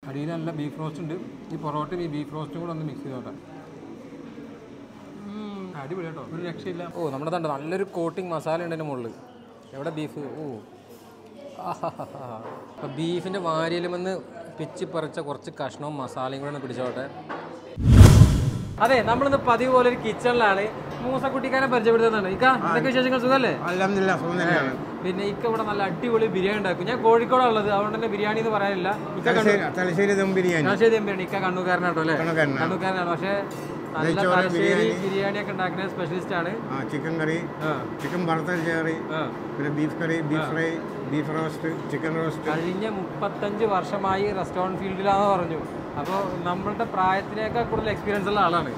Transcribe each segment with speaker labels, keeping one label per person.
Speaker 1: അടിയിൽ നല്ല beef roast ഉണ്ട് ഈ പൊറോട്ടയും ഈ ബീഫ് റോസ്റ്റും കൂടെ ഒന്ന് മിക്സ് ചെയ്തോട്ടെ ഉം, അടിപൊളി കേട്ടോ ഒരു രക്ഷയില്ല ഓ നമ്മുടെ തണ്ട് നല്ലൊരു കോട്ടിങ് മസാല ഉണ്ട് അതിൻ്റെ മുകളിൽ എവിടെ ബീഫ് ഓ അപ്പോൾ ബീഫിൻ്റെ വാരിയലുമെന്ന് പിച്ച് പറിച്ച കുറച്ച് കഷ്ണവും മസാലയും കൂടെ ഒന്ന് പിടിച്ചോട്ടെ അതെ നമ്മളിന്ന് പതിവ് പോലെ ഒരു കിച്ചണിലാണ് മൂസക്കുട്ടിക്കാനെ പരിചയപ്പെടുത്തുന്നതാണ് ഇക്ക എന്തൊക്കെ വിശേഷങ്ങൾ സുഖമല്ലേ
Speaker 2: അലഹമില്ല സുഖം തന്നെയാണ്
Speaker 1: പിന്നെ ഇക്ക ഇവിടെ നല്ല അടിപൊളി ബിരിയാണി ഉണ്ടാക്കും ഞാൻ കോഴിക്കോടാണ് ഉള്ളത് അതുകൊണ്ട് തന്നെ ബിരിയാണി എന്ന് പറയാനില്ല ഇക്ക
Speaker 2: തലശ്ശേരി തലശ്ശേരി ദം ബിരിയാണി
Speaker 1: തലശ്ശേരി എംപിയാണ് ഇക്ക കണ്ണൂക്കാരനാട്ടോ അല്ലേ
Speaker 2: കണ്ണൂക്കാരനാണ്.
Speaker 1: കണ്ണൂക്കാരനാണ് പക്ഷേ നല്ല
Speaker 2: നെയ്ച്ചോറ്,
Speaker 1: തലശ്ശേരി
Speaker 2: ബിരിയാണി.
Speaker 1: ബിരിയാണി ഒക്കെ ഉണ്ടാക്കുന്ന സ്പെഷ്യലിസ്റ്റ് ആണ്
Speaker 2: ആ ചിക്കൻ കറി
Speaker 1: ആ,
Speaker 2: ചിക്കൻ വറുത്തത് കറി
Speaker 1: ആ.
Speaker 2: പിന്നെ ബീഫ് കറി beef fry beef roast chicken roast
Speaker 1: കഴിഞ്ഞ മുപ്പത്തഞ്ച് വർഷമായി റെസ്റ്റോറൻറ്റ് ഫീൽഡിലാന്ന് പറഞ്ഞു അപ്പോൾ നമ്മളുടെ പ്രായത്തിനേക്കാൾ കൂടുതൽ എക്സ്പീരിയൻസ് ഉള്ള ആളാണ്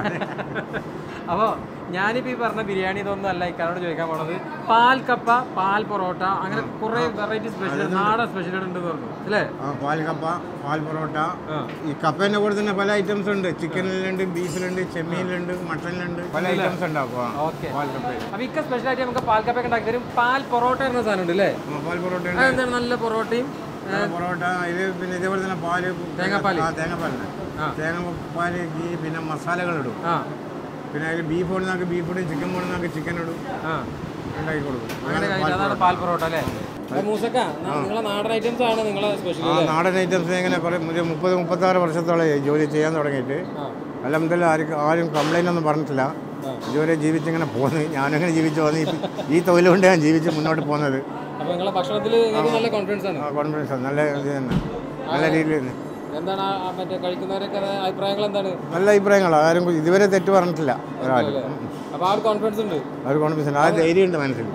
Speaker 1: അപ്പോൾ ഞാനിപ്പോൾ ഈ പറഞ്ഞ ബിരിയാണി ഇതൊന്നും അല്ല ഇക്കാരോട് ചോദിക്കാൻ പോണത് പാൽ കപ്പ പാൽ പൊറോട്ട അങ്ങനെ കുറേ വെറൈറ്റി സ്പെഷ്യൽ നാടൻ സ്പെഷ്യൽ ഉണ്ടെന്ന് പറഞ്ഞു അല്ലേ
Speaker 2: ആ പാൽ കപ്പ പാൽ പൊറോട്ട
Speaker 1: ആ.
Speaker 2: ഈ കപ്പേൻ്റെ കൂടെ തന്നെ പല ഐറ്റംസ് ഉണ്ട് ചിക്കനിലുണ്ട് ബീഫിലുണ്ട് ചെമ്മീനിലുണ്ട് മട്ടനിലുണ്ട് പല ഐറ്റംസ് ഉണ്ടാക്കും ആ.
Speaker 1: ഓക്കെ
Speaker 2: പാൽ കപ്പ
Speaker 1: അപ്പോൾ ഇക്ക സ്പെഷ്യലായിട്ട് നമുക്ക് പാൽ കപ്പയൊക്കെ ഉണ്ടാക്കി തരും പാൽ പൊറോട്ട എന്ന സാധനം ഉണ്ട് അല്ലേ
Speaker 2: ആ, പാൽ പൊറോട്ട ഉണ്ട്
Speaker 1: അതെന്താണ് നല്ല പൊറോട്ടയും
Speaker 2: പൊറോട്ട ഇത് പിന്നെ ഇതേപോലെ തന്നെ പാല്
Speaker 1: തേങ്ങാപ്പാല്?
Speaker 2: ആ തേങ്ങാപ്പാലിന്
Speaker 1: ആ.
Speaker 2: തേങ്ങാപ്പാല് ഗീ പിന്നെ മസാലകൾ ഇടും
Speaker 1: ആ
Speaker 2: പിന്നെ അതിൽ ബീഫ് ഇടുന്നാക്ക് ബീഫ് ഇടും ചിക്കൻ ഇടുന്നാക്ക് ചിക്കൻ ഇടും
Speaker 1: ആ
Speaker 2: ഉണ്ടാക്കി കൊടുക്കും
Speaker 1: അങ്ങനെ കഴിഞ്ഞു അതാണ് പാൽ പൊറോട്ട അല്ലേ അപ്പോൾ മൂസക്ക നിങ്ങളെ നാടൻ ഐറ്റംസ് ആണ് നിങ്ങളെ സ്പെഷ്യൽ
Speaker 2: ആ നാടൻ ഐറ്റംസ് ഇങ്ങനെ കുറേ ഒരു മുപ്പത് മുപ്പത്താറ് വർഷത്തോളം ജോലി ചെയ്യാൻ തുടങ്ങിയിട്ട്
Speaker 1: ആ
Speaker 2: അലഹമ്മദില്ല ആർക്കും ആരും കംപ്ലൈൻ്റ് ഒന്നും പറഞ്ഞിട്ടില്ല ഇതുവരെ ജീവിച്ചിങ്ങനെ പോകുന്നു ഞാനങ്ങനെ ജീവിച്ചു വന്ന് ഈ- ഈ തൊഴിൽ കൊണ്ട് ഞാൻ ജീവിച്ച് മുന്നോട്ട് പോകുന്നത്
Speaker 1: അപ്പോൾ നിങ്ങളെ ഭക്ഷണത്തിൽ നിങ്ങൾക്ക് നല്ല കോൺഫിഡൻസ് ആണ്
Speaker 2: കോൺഫിഡൻസ് നല്ല ഇത് തന്നെ നല്ല രീതിയിൽ തന്നെ
Speaker 1: എന്താണ് ആ- ആ മറ്റേ കഴിക്കുന്നവരൊക്കെ അത് അഭിപ്രായങ്ങൾ എന്താണ്
Speaker 2: നല്ല അഭിപ്രായങ്ങളാണ് ആരും ഇതുവരെ തെറ്റ് പറഞ്ഞിട്ടില്ല ഒരാളും
Speaker 1: അപ്പോൾ ആ ഒരു കോൺഫിഡൻസ് ഉണ്ട്
Speaker 2: ആ ഒരു കോൺഫിഡൻസ് ആ ധൈര്യമുണ്ട് മനസ്സിൽ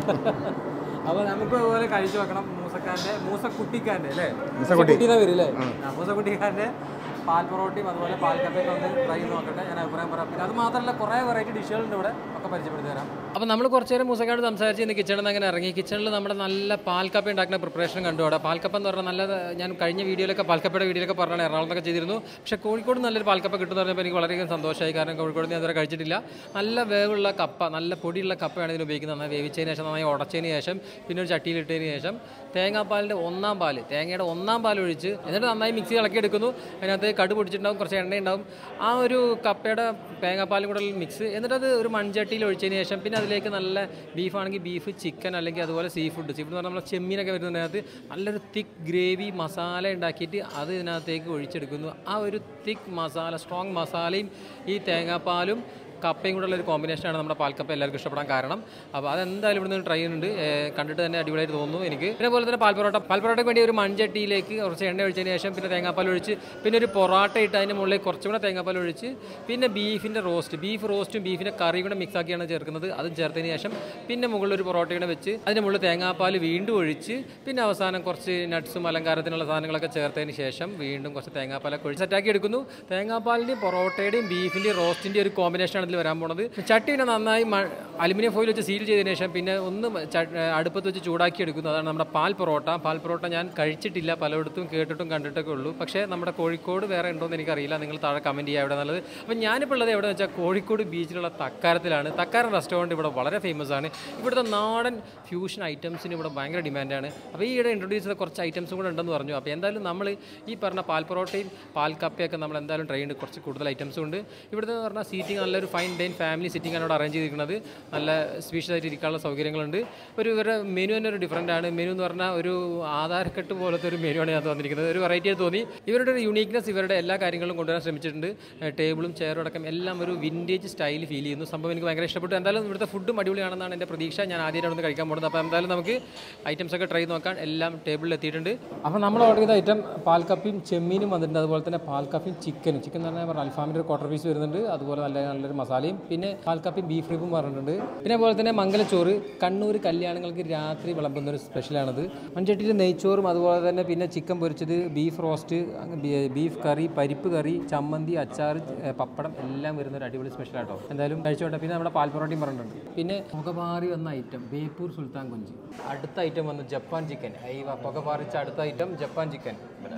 Speaker 1: അപ്പോൾ നമുക്ക് അതുപോലെ കഴിച്ചു വെക്കണം മൂസക്കാരൻ്റെ മൂസക്കുട്ടിക്കാരൻ്റെ അല്ലേ
Speaker 2: മൂസക്കുട്ടി.
Speaker 1: മൂസക്കുട്ടി വരും അല്ലേ ആ, മൂസക്കുട്ടിക്കാരൻ്റെ പാൽ പൊറോട്ടയും അതുപോലെ പാൽ കപ്പയൊക്കെ ഒന്ന് ട്രൈ ചെയ്ത് നോക്കട്ടെ ഞാൻ അഭിപ്രായം പറയാം പിന്നെ അത് മാത്രമല്ല കുറേ വെറൈറ്റി ഡിഷുകളുണ്ട് ഇവിടെ ഒക്കെ പരിചയപ്പെടുത്തി തരാം അപ്പോൾ നമ്മൾ കുറച്ച് നേരം മൂസക്കാട് സംസാരിച്ച് ഇന്ന് കിച്ചണിൽ നിന്ന് അങ്ങനെ ഇറങ്ങി കിച്ചണിൽ നമ്മുടെ നല്ല പാൽക്കപ്പ ഉണ്ടാക്കുന്ന പ്രിപ്പറേഷൻ കണ്ടു അവിടെ പാൽക്കപ്പ എന്ന് പറഞ്ഞാൽ നല്ല ഞാൻ കഴിഞ്ഞ വീഡിയോയിലൊക്കെ പാൽക്കപ്പയുടെ വീഡിയോയിലൊക്കെ പറഞ്ഞാണ് എറണാകുളത്തൊക്കെ ചെയ്തിരുന്നു പക്ഷേ കോഴിക്കോട് നല്ലൊരു പാൽക്കപ്പ കിട്ടുന്ന പറഞ്ഞപ്പോൾ എനിക്ക് വളരെയധികം സന്തോഷമായി കാരണം കോഴിക്കോട് ഞാൻ ഇതുവരെ കഴിച്ചിട്ടില്ല നല്ല വേവുള്ള കപ്പ നല്ല പൊടിയുള്ള കപ്പയാണ് ഇതിന് ഉപയോഗിക്കുന്നത് നന്നായി വേവിച്ചതിന് ശേഷം നന്നായി ഉടച്ചതിന് ശേഷം പിന്നെ ഒരു ചട്ടിയിലിട്ടതിന് ശേഷം തേങ്ങാപ്പാലിൻ്റെ ഒന്നാം പാല് തേങ്ങയുടെ ഒന്നാം പാൽ ഒഴിച്ച് എന്നിട്ട് നന്നായി മിക്സി ഇളക്കി എടുക്കുന്നു അതിനകത്ത് കടു പൊടിച്ചിട്ടുണ്ടാവും കുറച്ച് എണ്ണ ഉണ്ടാവും ആ ഒരു കപ്പയുടെ തേങ്ങാപ്പാലും കൂടെ മിക്സ് എന്നിട്ട് അത് ഒരു മൺചട്ടിയിൽ ഒഴിച്ചതിന് ശേഷം പിന്നെ അതിലേക്ക് നല്ല ബീഫാണെങ്കിൽ ബീഫ് ചിക്കൻ അല്ലെങ്കിൽ അതുപോലെ സീ ഫുഡ് സീ ഫുഡ് എന്ന് പറഞ്ഞാൽ നമ്മൾ ചെമ്മീനൊക്കെ വരുന്നതിനകത്ത് നല്ലൊരു തിക്ക് ഗ്രേവി മസാല ഉണ്ടാക്കിയിട്ട് അത് ഇതിനകത്തേക്ക് ഒഴിച്ചെടുക്കുന്നു ആ ഒരു തിക്ക് മസാല സ്ട്രോങ് മസാലയും ഈ തേങ്ങാപ്പാലും കപ്പയും കൂടെ ഉള്ള ഒരു കോമ്പിനേഷനാണ് നമ്മുടെ പാൽക്കപ്പ എല്ലാവർക്കും ഇഷ്ടപ്പെടാൻ കാരണം അപ്പോൾ അതെന്തായാലും ഇവിടുന്ന് ട്രൈ ചെയ്യുന്നുണ്ട് ഏഹ് കണ്ടിട്ട് തന്നെ അടിപൊളിയായിട്ട് തോന്നുന്നു എനിക്ക് പിന്നെ പോലെ തന്നെ പാൽ പൊറോട്ട പാൽ പൊറോട്ടയ്ക്ക് വേണ്ടി ഒരു മൺചട്ടിയിലേക്ക് കുറച്ച് എണ്ണ ഒഴിച്ചതിന് ശേഷം പിന്നെ തേങ്ങാപ്പാൽ ഒഴിച്ച് പിന്നെ ഒരു പൊറോട്ട ഇട്ട് അതിൻ്റെ മുകളിൽ കുറച്ചും കൂടെ തേങ്ങാപ്പാൽ ഒഴിച്ച് പിന്നെ ബീഫിൻ്റെ റോസ്റ്റ് ബീഫ് റോസ്റ്റും ബീഫിൻ്റെ കറിയും കൂടെ മിക്സ് ആക്കിയാണ് ചേർക്കുന്നത് അതും ചേർത്തതിന് ശേഷം പിന്നെ മുകളിൽ ഒരു പൊറോട്ടയുടെ വെച്ച് അതിൻ്റെ മുകളിൽ തേങ്ങാപ്പാൽ വീണ്ടും ഒഴിച്ച് പിന്നെ അവസാനം കുറച്ച് നട്ട്സും അലങ്കാരത്തിനുള്ള സാധനങ്ങളൊക്കെ ചേർത്തതിന് ശേഷം വീണ്ടും കുറച്ച് തേങ്ങാപ്പാലൊക്കെ ഒഴിച്ച് സെറ്റാക്കി എടുക്കുന്നു തേങ്ങാപ്പാലിൻ്റെയും പൊറോട്ടയുടെയും ബീഫിൻ്റെയും റോസ്റ്റിൻ്റെയും ഒരു കോമ്പിനേഷനാണ് ഇതിൽ വരാൻ പോണത് ചട്ടി പിന്നെ നന്നായി മ- അലുമിനിയം ഫോയിൽ വെച്ച് സീൽ ചെയ്തതിന് ശേഷം പിന്നെ ഒന്ന് ച- അടുപ്പത്ത് വെച്ച് ചൂടാക്കി എടുക്കുന്നു അതാണ് നമ്മുടെ പാൽ പൊറോട്ട പാൽ പൊറോട്ട ഞാൻ കഴിച്ചിട്ടില്ല പലയിടത്തും കേട്ടിട്ടും കണ്ടിട്ടൊക്കെ ഉള്ളൂ പക്ഷേ നമ്മുടെ കോഴിക്കോട് വേറെ ഉണ്ടോ എന്ന് എനിക്കറിയില്ല നിങ്ങൾ താഴെ കമൻറ്റ് ചെയ്യുക എവിടെ നല്ലത് അപ്പം ഞാനിപ്പോൾ ഉള്ളത് എവിടെ വെച്ചാൽ കോഴിക്കോട് ബീച്ചിലുള്ള തക്കാരത്തിലാണ് തക്കാരൻ റെസ്റ്റോറൻറ്റ് ഇവിടെ വളരെ ഫേമസ് ആണ് ഇവിടുത്തെ നാടൻ ഫ്യൂഷൻ ഐറ്റംസിന് ഇവിടെ ഭയങ്കര ഡിമാൻഡാണ് അപ്പോൾ ഈ ഇവിടെ ഇൻട്രൊഡ്യൂസ് ചെയ്ത കുറച്ച് ഐറ്റംസും കൂടെ ഉണ്ടെന്ന് പറഞ്ഞു അപ്പോൾ എന്തായാലും നമ്മൾ ഈ പറഞ്ഞ പാൽ പൊറോട്ടയും പാൽ കപ്പയൊക്കെ നമ്മൾ എന്തായാലും ട്രൈ ഉണ്ട് കുറച്ച് കൂടുതൽ ഐറ്റംസും ഉണ്ട് ഇവിടുത്തെ എന്ന് പറഞ്ഞാൽ സീറ്റിംഗ് നല്ലൊരു ഫൈൻ ഡൈൻ ഫാമിലി സീറ്റിംഗ് ആണ് ഇവിടെ അറേഞ്ച് ചെയ്തിരിക്കുന്നത് നല്ല സ്പീഷ്യസ് ആയിട്ട് ഇരിക്കാനുള്ള സൗകര്യങ്ങളുണ്ട് ഒരു ഇവരുടെ മെനു തന്നെ ഒരു ഡിഫറൻ്റ് ആണ് മെനു എന്ന് പറഞ്ഞാൽ ഒരു ആധാരക്കെട്ട് പോലത്തെ ഒരു മെനു ആണ് ഞാൻ വന്നിരിക്കുന്നത് ഒരു വെറൈറ്റി ആയി തോന്നി ഇവരുടെ ഒരു യുണീക്നെസ് ഇവരുടെ എല്ലാ കാര്യങ്ങളും കൊണ്ടുവരാൻ ശ്രമിച്ചിട്ടുണ്ട് ഏഹ് ടേബിളും ചെയറും അടക്കം എല്ലാം ഒരു വിൻറ്റേജ് സ്റ്റൈൽ ഫീൽ ചെയ്യുന്നു സംഭവം എനിക്ക് ഭയങ്കര ഇഷ്ടപ്പെട്ടു എന്തായാലും ഇവിടുത്തെ ഫുഡും അടിപൊളിയാണെന്നാണ് എൻ്റെ പ്രതീക്ഷ ഞാൻ ആദ്യമായിട്ടാണ് ഒന്ന് കഴിക്കാൻ പോകുന്നത് അപ്പോൾ എന്തായാലും നമുക്ക് ഐറ്റംസ് ഒക്കെ ട്രൈ നോക്കാൻ എല്ലാം ടേബിളിൽ എത്തിയിട്ടുണ്ട് അപ്പോൾ നമ്മൾ ഓർഡർ ചെയ്ത ഐറ്റം പാൽക്കപ്പിയും ചെമ്മീനും വന്നിട്ടുണ്ട് അതുപോലെ തന്നെ പാൽക്കപ്പിയും ചിക്കനും ചിക്കൻ എന്ന് പറഞ്ഞാൽ പറഞ്ഞാൽ അൽഫാമിൻ്റെ ഒരു ക്വാർട്ടർ പീസ് വരുന്നുണ്ട് അതുപോലെ നല്ല നല്ലൊരു മസാലയും പിന്നെ പാൽക്കപ്പിയും ബീഫ് റിബും പറഞ്ഞിട്ടുണ്ട് പിന്നെ അതുപോലെ തന്നെ മംഗലച്ചോറ് കണ്ണൂർ കല്യാണങ്ങൾക്ക് രാത്രി വിളമ്പുന്ന ഒരു സ്പെഷ്യലാണത് മൺചട്ടിയിൽ നെയ്ച്ചോറും അതുപോലെ തന്നെ പിന്നെ ചിക്കൻ പൊരിച്ചത് ബീഫ് റോസ്റ്റ് ബീ- ബീഫ് കറി പരിപ്പ് കറി ചമ്മന്തി അച്ചാർ ഏഹ് പപ്പടം എല്ലാം വരുന്ന ഒരു അടിപൊളി സ്പെഷ്യൽ ആട്ടോ എന്തായാലും കഴിച്ചോട്ടെ പിന്നെ നമ്മുടെ പാൽപ്പൊറോട്ടയും പറഞ്ഞിട്ടുണ്ട് പിന്നെ പുകപാറി വന്ന ഐറ്റം ബേപ്പൂർ സുൽത്താൻ കുഞ്ചി അടുത്ത ഐറ്റം വന്നു ജപ്പാൻ ചിക്കൻ ഈ പുക പാറിച്ച അടുത്ത ഐറ്റം ജപ്പാൻ ചിക്കൻ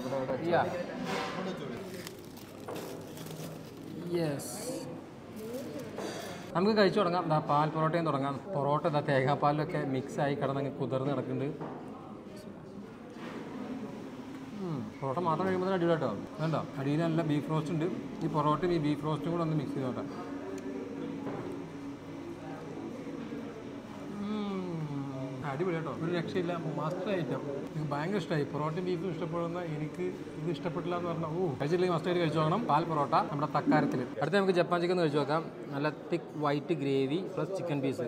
Speaker 1: യെസ് നമുക്ക് കഴിച്ചു തുടങ്ങാം ദാ പാൽ പൊറോട്ടയും തുടങ്ങാം പൊറോട്ട ഇതാ തേങ്ങാപ്പാലിലൊക്കെ മിക്സ് ആയി കിടന്നങ്ങ് കുതിർന്ന് കിടക്കുന്നുണ്ട് പൊറോട്ട മാത്രം കഴിയുമ്പോൾ തന്നെ അടിപൊളി കേട്ടോ വേണ്ട അടിയിൽ നല്ല ബീഫ് റോസ്റ്റ് ഉണ്ട് ഈ പൊറോട്ടയും ഈ ബീഫ് റോസ്റ്റും കൂടെ ഒന്ന് മിക്സ് ചെയ്തോട്ടെ അടിപൊളി കേട്ടോ ഒരു രക്ഷയില്ല മസ്റ്റ് ഐറ്റം എനിക്ക് ഭയങ്കര ഇഷ്ടമായി പൊറോട്ടയും ബീഫും ഇഷ്ടപ്പെടുന്ന എനിക്ക് ഇത് ഇഷ്ടപ്പെട്ടില്ല എന്ന് പറഞ്ഞാൽ ഓ കഴിച്ചില്ലെങ്കിൽ മസ്റ്റ് ആയിട്ട് കഴിച്ചു നോക്കണം പാൽ പൊറോട്ട നമ്മുടെ തക്കാരത്തിൽ അടുത്ത നമുക്ക് ജപ്പാൻ ചിക്കൻ കഴിച്ചു നോക്കാം നല്ല thick white gravy plus chicken piece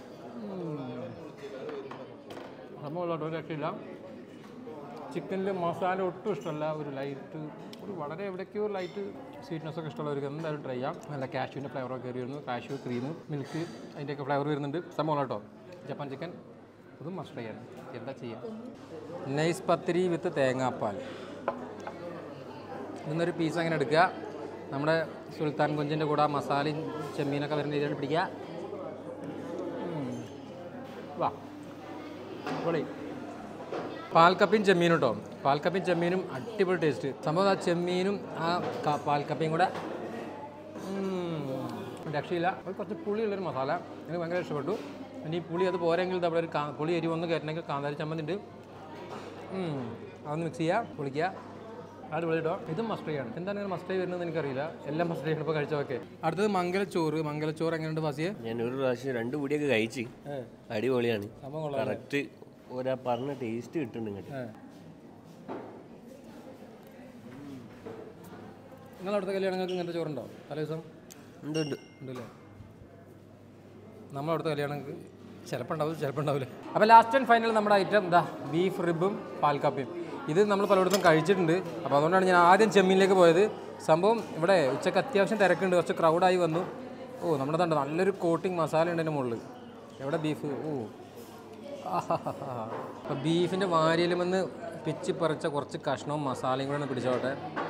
Speaker 1: സംഭവമുള്ള ഒരു രക്ഷയില്ല ചിക്കനിൽ മസാല ഒട്ടും ഇഷ്ടമല്ല ഒരു ലൈറ്റ് ഒരു വളരെ എവിടേക്കോ ലൈറ്റ് സ്വീറ്റ്നെസ് ഒക്കെ ഇഷ്ടമുള്ളവർക്ക് എന്തായാലും ട്രൈ ചെയ്യാം നല്ല കാഷ്യൂവിൻ്റെ ഫ്ലേവറൊക്കെ കയറി വരുന്നു കാഷ്യൂ ക്രീം മിൽക്ക് അതിൻ്റെയൊക്കെ ഫ്ലേവർ വരുന്നുണ്ട് സംഭവം കേട്ടോ ജപ്പാൻ ചിക്കൻ അതും മസ്റ്റ് ട്രൈ ആണ് എന്താ ചെയ്യാം നൈസ് പത്തിരി വിത്ത് തേങ്ങാപ്പാൽ ഇന്നൊരു പീസ് അങ്ങനെ എടുക്കുക നമ്മുടെ സുൽത്താൻ കുഞ്ചിൻ്റെ കൂടെ ആ മസാലയും ചെമ്മീനൊക്കെ വരുന്ന രീതിയിൽ പിടിക്കുക ഉം. വാ പൊളി പാൽക്കപ്പയും ചെമ്മീനും കേട്ടോ പാൽക്കപ്പയും ചെമ്മീനും അടിപൊളി ടേസ്റ്റ് സംഭവം ആ ചെമ്മീനും ആ ക- പാൽക്കപ്പയും കൂടെ ഉം, രക്ഷയില്ല അത് കുറച്ച് പുളിയുള്ളൊരു മസാല എനിക്ക് ഭയങ്കര ഇഷ്ടപ്പെട്ടു ഇനി ഈ പുളി അത് പോരെങ്കിൽ അവിടെ ഒരു കാ- പുളി എരി വന്ന് കയറ്റണമെങ്കിൽ കാന്താരി ചമ്മന്തി ഉണ്ട് ഉം, അതൊന്ന് മിക്സ് ചെയ്യുക പൊളിക്കുക അടിപൊളി കേട്ടോ ഇതും മസ്റ്ററിയാണ് എന്താണ് ഇങ്ങനെ മസ്റ്ററി വരുന്നത് എനിക്കറിയില്ല എല്ലാം മസ്റ്ററിയാണ് ഇപ്പോൾ കഴിച്ചതൊക്കെ അടുത്തത് മംഗലച്ചോറ് മംഗലച്ചോറ് എങ്ങനെയുണ്ട് ഫസിയെ
Speaker 3: ഞാൻ ഒരു പ്രാവശ്യം രണ്ട് പൊടിയൊക്കെ കഴിച്ച് അടിപൊളിയാണ്
Speaker 1: സംഭവം കൊള്ളാം
Speaker 3: കറക്റ്റ് ഒരാ പറഞ്ഞ ടേസ്റ്റ് കിട്ടുന്നുണ്ട് ഇങ്ങോട്ട്
Speaker 1: ഏ. നിങ്ങളവിടുത്തെ കല്യാണങ്ങൾക്ക് ഇങ്ങനത്തെ ചോറുണ്ടോ തലേ ദിവസം
Speaker 3: ഉണ്ട് ഉണ്ട്
Speaker 1: ഉണ്ടല്ലേ നമ്മളവിടുത്തെ കല്യാണങ്ങൾക്ക് ചിലപ്പോൾ ഉണ്ടാവും ചിലപ്പോൾ ഉണ്ടാവില്ല അപ്പോൾ ലാസ്റ്റ് ആൻഡ് ഫൈനൽ നമ്മുടെ ഐറ്റം എന്താ ബീഫ് റിബും പാൽക്കാപ്പയും ഇത് നമ്മൾ പലയിടത്തും കഴിച്ചിട്ടുണ്ട് അപ്പോൾ അതുകൊണ്ടാണ് ഞാൻ ആദ്യം ചെമ്മീനിലേക്ക് പോയത് സംഭവം ഇവിടെ ഉച്ചയ്ക്ക് അത്യാവശ്യം തിരക്കുണ്ട് കുറച്ച് ക്രൗഡായി വന്നു ഓ നമ്മുടെ തണ്ട് നല്ലൊരു കോട്ടിങ് മസാല ഉണ്ട് അതിൻ്റെ മുകളിൽ എവിടെ ബീഫ് ഓ അപ്പോൾ ബീഫിൻ്റെ വാരിയിലുമെന്ന് പിച്ചി പറിച്ച കുറച്ച് കഷ്ണവും മസാലയും കൂടെ ഒന്ന് പിടിച്ചോട്ടെ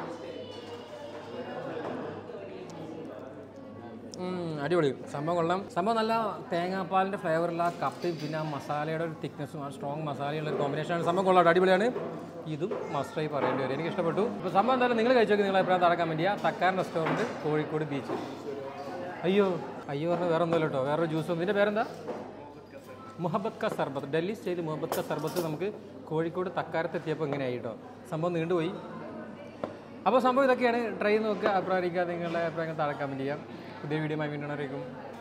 Speaker 1: ഉം, അടിപൊളി സംഭവം കൊള്ളാം സംഭവം നല്ല തേങ്ങാപ്പാലിൻ്റെ ഫ്ലേവറുള്ള ആ കപ്പയും പിന്നെ ആ മസാലയുടെ ഒരു തിക്നെസ്സും ആ സ്ട്രോങ് മസാലയുള്ള ഒരു കോമ്പിനേഷനാണ് സംഭവം കൊള്ളാം അടിപൊളിയാണ് ഇതും മസ്റ്റായി പറയേണ്ടി വരും എനിക്ക് ഇഷ്ടപ്പെട്ടു അപ്പോൾ സംഭവം എന്തായാലും നിങ്ങൾ കഴിച്ചു നോക്കി നിങ്ങളെ അഭിപ്രായം തടക്കാൻ വേണ്ടിയാ തക്കാരൻ റെസ്റ്റോറൻറ്റ് കോഴിക്കോട് ബീച്ച് അയ്യോ അയ്യോ പറഞ്ഞ വേറെ ഒന്നുമില്ല കേട്ടോ വേറൊരു ജ്യൂസ് ഇതിൻ്റെ പേരെന്താ മുഹബത്ത് ക സർബത്ത് ഡൽഹി സ്റ്റൈൽ മുഹബത്ത് ക സർബത്ത് നമുക്ക് കോഴിക്കോട് തക്കാരത്തെത്തിയപ്പോൾ ഇങ്ങനെയായി കേട്ടോ സംഭവം നീണ്ടുപോയി അപ്പോൾ സംഭവം ഇതൊക്കെയാണ് ട്രൈ നോക്കുക അഭിപ്രായം നിങ്ങളുടെ അഭിപ്രായങ്ങൾ താഴെ കമൻറ്റ് ചെയ്യാം പുതിയ വീഡിയോ വീണ്ടും അറിയിക്കും